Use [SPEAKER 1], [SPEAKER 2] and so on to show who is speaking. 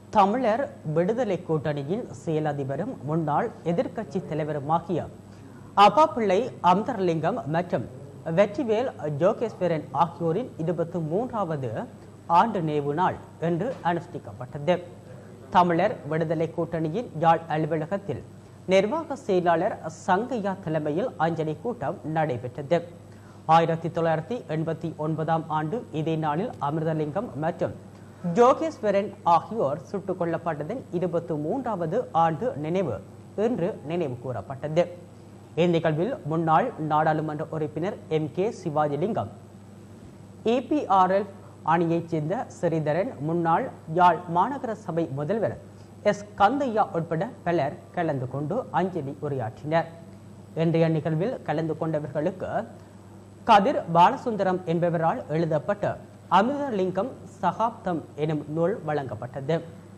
[SPEAKER 1] தமிழர் விடுதலை கூட்டணியின் செயலதிபரும் முன்னாள் எதிர்க்கட்சி தலைவருமாகிய அப்பாப்பிள்ளை அம்தர்லிங்கம் மற்றும் வெற்றிவேல் ஜோகேஸ்வரன் ஆகியோரின் இருபத்தி மூன்றாவது ஆண்டு நினைவு நாள் என்று அனுஷ்டிக்கப்பட்டது தமிழர் விடுதலை கூட்டணியின் யாழ் அலுவலகத்தில் நிர்வாக செயலாளர் சங்கையா தலைமையில் அஞ்சலி கூட்டம் நடைபெற்றது ஆயிரத்தி தொள்ளாயிரத்தி எண்பத்தி ஒன்பதாம் ஆண்டு இதே நாளில் அமிர்தலிங்கம் மற்றும் ஜோகேஸ்வரன் ஆகியோர் சுட்டுக் கொல்லப்பட்டதன் இருபத்தி மூன்றாவது ஆண்டு நினைவு இன்று நினைவு கூறப்பட்டது இந்நிகழ்வில் முன்னாள் நாடாளுமன்ற உறுப்பினர் எம் கே சிவாஜிலிங்கம் ஏபிஆர்எல் அணியைச் சேர்ந்த ஸ்ரீதரன் முன்னாள் யாழ் மாநகர சபை முதல்வர் எஸ் கந்தையா உட்பட பலர் கலந்து கொண்டு அஞ்சலி உரையாற்றினர் இன்றைய நிகழ்வில் கலந்து கொண்டவர்களுக்கு கதிர் பாலசுந்தரம் என்பவரால் எழுதப்பட்ட அமிர்தலிங்கம் சகாப்தம் எனும் நூல் வழங்கப்பட்டது